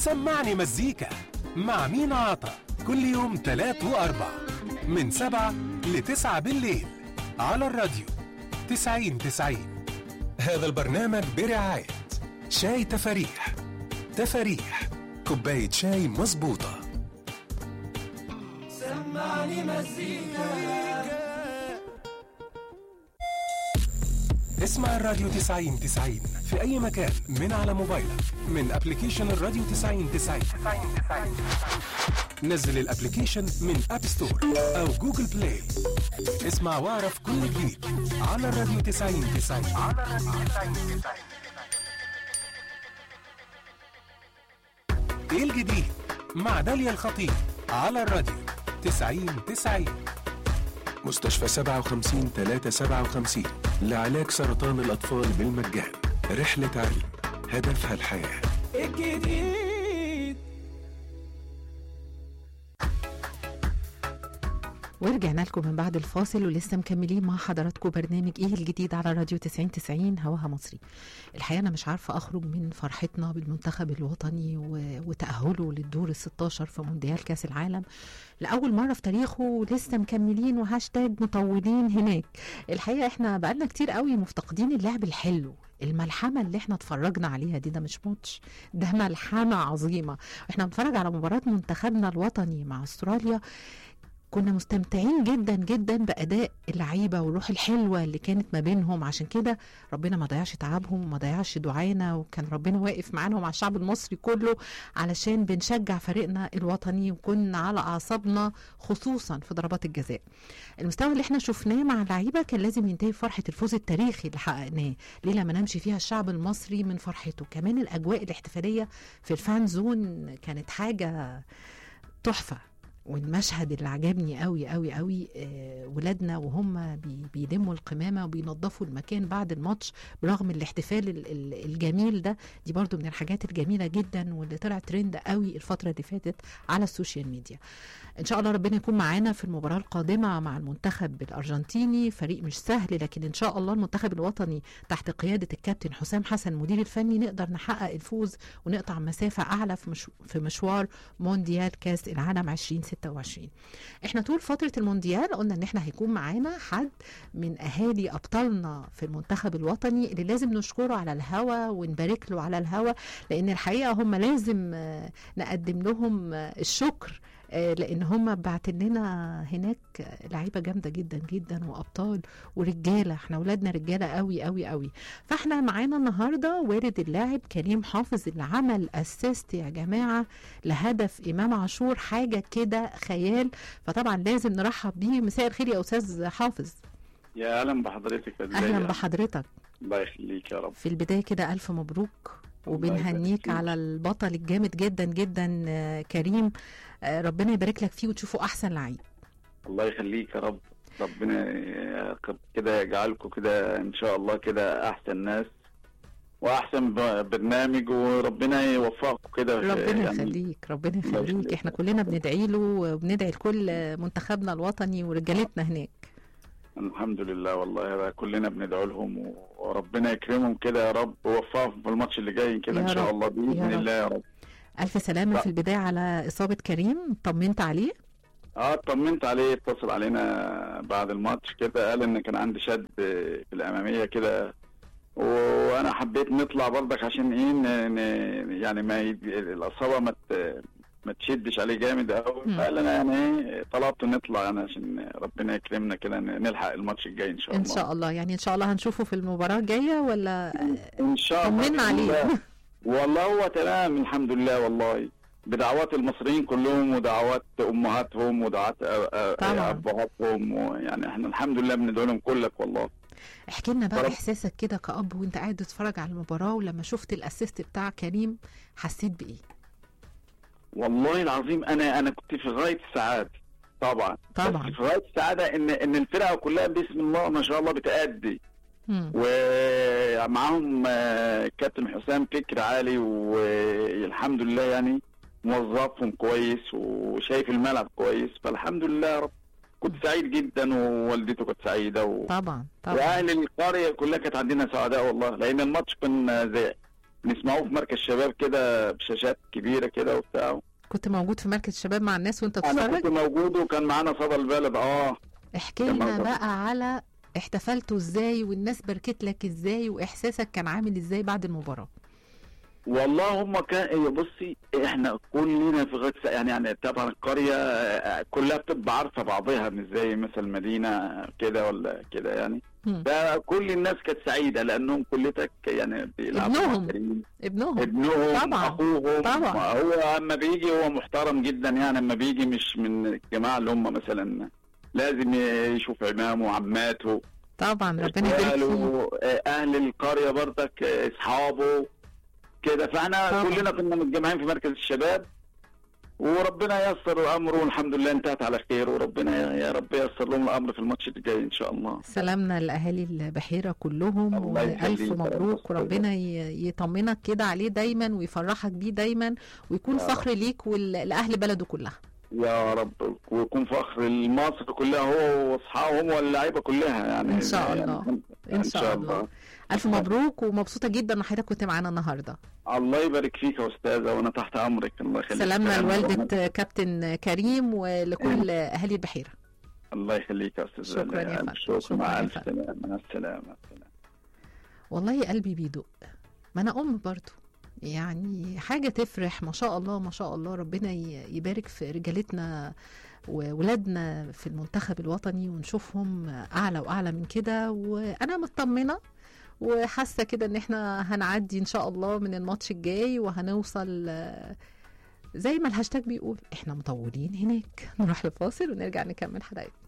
سمعني مزيكا مع مينا عطا كل يوم تلات وأربع من سبعة لتسعة بالليل على الراديو تسعين تسعين هذا البرنامج برعاية شاي تفاريح تفاريح كوباية شاي مظبوطة سمعني مزيكا اسمع الراديو تسعين تسعين في أي مكان من على موبايلك من أبليكيشن الراديو تسعين تسعين نزل الابليكيشن من اب ستور او جوجل بلاي اسمع واعرف كل جديد على الراديو 90 90 على الراديو 90 90 ايه الجديد مع داليا الخطيب على الراديو 90 90 مستشفى 57 357 لعلاج سرطان الأطفال بالمجان رحلة علم هدفها الحياة الجديد ورجعنا لكم من بعد الفاصل ولسه مكملين مع حضراتكم برنامج ايه الجديد على راديو 90 90 هواها مصري الحقيقه انا مش عارفه اخرج من فرحتنا بالمنتخب الوطني و- وتاهله للدور ال 16 في مونديال كاس العالم لاول مره في تاريخه ولسه مكملين وهاشتاج مطولين هناك الحقيقه احنا بقالنا كتير قوي مفتقدين اللعب الحلو الملحمه اللي احنا اتفرجنا عليها دي ده مش ماتش ده ملحمه عظيمه احنا بنتفرج على مباراه منتخبنا الوطني مع استراليا كنا مستمتعين جدا جدا باداء اللعيبه والروح الحلوه اللي كانت ما بينهم عشان كده ربنا ما ضيعش تعبهم وما ضيعش دعانا وكان ربنا واقف معانا ومع الشعب المصري كله علشان بنشجع فريقنا الوطني وكنا على اعصابنا خصوصا في ضربات الجزاء المستوى اللي احنا شفناه مع اللعيبه كان لازم ينتهي بفرحه الفوز التاريخي اللي حققناه ليه لما نمشي فيها الشعب المصري من فرحته كمان الاجواء الاحتفاليه في الفان زون كانت حاجه تحفه والمشهد اللي عجبني قوي قوي قوي آه ولادنا وهم بي بيلموا القمامه وبينظفوا المكان بعد الماتش برغم الاحتفال ال- ال- الجميل ده دي برضو من الحاجات الجميله جدا واللي طلع ترند قوي الفتره اللي فاتت على السوشيال ميديا ان شاء الله ربنا يكون معانا في المباراه القادمه مع المنتخب الارجنتيني فريق مش سهل لكن ان شاء الله المنتخب الوطني تحت قياده الكابتن حسام حسن المدير الفني نقدر نحقق الفوز ونقطع مسافه اعلى في مش في مشوار مونديال كاس العالم 2026 احنا طول فتره المونديال قلنا ان احنا هيكون معانا حد من اهالي ابطالنا في المنتخب الوطني اللي لازم نشكره على الهوا ونبارك له على الهوا لان الحقيقه هم لازم آه، نقدم لهم آه، الشكر آه، لان هم باعتين لنا هناك آه، لعيبه جامده جدا جدا وابطال ورجاله احنا اولادنا رجاله قوي قوي قوي فاحنا معانا النهارده والد اللاعب كريم حافظ اللي عمل اسيست يا جماعه لهدف امام عاشور حاجه كده خيال فطبعا لازم نرحب بيه مساء الخير يا استاذ حافظ يا اهلا بحضرتك يا اهلا بداية. بحضرتك الله يخليك يا رب في البدايه كده الف مبروك الله وبنهنيك يبارك على البطل الجامد جدا جدا آه، كريم آه، ربنا يبارك لك فيه وتشوفه احسن لعيب الله يخليك يا رب ربنا يقب- كده يجعلكم كده ان شاء الله كده احسن ناس واحسن ب- برنامج وربنا يوفقكم كده في- ربنا يعني يخليك ربنا الله يخليك يخليك. احنا كلنا بندعي له وبندعي لكل منتخبنا الوطني ورجالتنا هناك الحمد لله والله بقى كلنا بندعو لهم و- وربنا يكرمهم كده يا رب ويوفقهم في الماتش اللي جاي كده يا ان شاء رب. الله باذن يا رب. الله يا رب الف سلامه لا. في البدايه على اصابه كريم طمنت عليه اه اطمنت عليه اتصل علينا بعد الماتش كده قال ان كان عندي شد في الاماميه كده وانا حبيت نطلع برضك عشان ايه ن... ن... يعني ما ي... الاصابه ما ت... ما تشدش عليه جامد قوي مم. فقال انا يعني ايه طلبت نطلع يعني عشان ربنا يكرمنا كده ن- نلحق الماتش الجاي ان شاء ان الله شاء الله يعني ان شاء الله هنشوفه في المباراه الجايه ولا ان شاء الله طمنا بإذن عليه. الله. والله هو تمام الحمد لله والله بدعوات المصريين كلهم ودعوات امهاتهم ودعوات أ- أ- طبعاً. ابهاتهم ويعني احنا الحمد لله بندعو لهم كلك والله احكي لنا بقى رب. احساسك كده كأب وانت قاعد تتفرج على المباراه ولما شفت الاسيست بتاع كريم حسيت بايه والله العظيم انا انا كنت في غايه السعاده طبعا طبعا. بس في غايه السعاده ان ان الفرقه كلها بسم الله ما شاء الله بتأدي مم. ومعاهم آه، كابتن حسام فكر عالي والحمد لله يعني موظفهم كويس وشايف الملعب كويس فالحمد لله يا رب كنت سعيد جدا ووالدته كانت سعيده و... طبعا طبعا واهل القريه كلها كانت عندنا سعداء والله لان الماتش كان زي نسمعوه في مركز شباب كده بشاشات كبيره كده وبتاع كنت موجود في مركز الشباب مع الناس وانت انا كنت بتتفرج موجود وكان معانا صدى البلد اه احكي كان لنا موجود. بقى على احتفلتوا ازاي والناس باركت لك ازاي واحساسك كان عامل ازاي بعد المباراه والله هم كان بصي احنا كلنا في غد يعني يعني طبعا القريه آه، كلها بتبقى عارفه بعضها مش زي مثلا مدينه كده ولا كده يعني هم. ده كل الناس كانت سعيده لانهم كلتك يعني بيلعبوا مع ابنهم. فريق. ابنهم ابنهم طبعا. اخوهم طبعا. هو اما بيجي هو محترم جدا يعني اما بيجي مش من الجماعه اللي هم مثلا لازم يشوف عمامه وعماته طبعا ربنا يبارك فيه اخواله آه، اهل القريه برضك آه، اصحابه كده فاحنا طبعا. كلنا كنا متجمعين في مركز الشباب وربنا ييسر الامر والحمد لله انتهت على خير وربنا يا- يا رب ييسر لهم الامر في الماتش اللي جاي ان شاء الله سلامنا لاهالي البحيره كلهم الله والف يخليك يا رب. مبروك وربنا ي- يطمنك كده عليه دايما ويفرحك بيه دايما ويكون يا فخر ليك ولاهل بلده كلها يا رب ويكون فخر لمصر كلها هو واصحابهم واللعيبه كلها يعني إن شاء يعني الله. إن شاء الله. الف مبروك ومبسوطه جدا ان حضرتك كنت معانا النهارده الله يبارك فيك يا استاذه وانا تحت امرك الله يخليك سلامنا سلام. لوالده كابتن كريم ولكل اهالي البحيره الله يخليك يا استاذ شكراً يا ألف فندم. شكرا شكراً مع يا الف فندم. سلامه مع السلامه مع السلامه والله قلبي بيدق ما انا ام برضو يعني حاجه تفرح ما شاء الله ما شاء الله ربنا ي- يبارك في رجالتنا وولادنا في المنتخب الوطني ونشوفهم اعلى واعلى من كده وانا مطمنه وحاسه كده ان احنا هنعدي ان شاء الله من الماتش الجاي وهنوصل آه، زي ما الهاشتاج بيقول احنا مطولين هناك نروح لفاصل ونرجع نكمل حلقتنا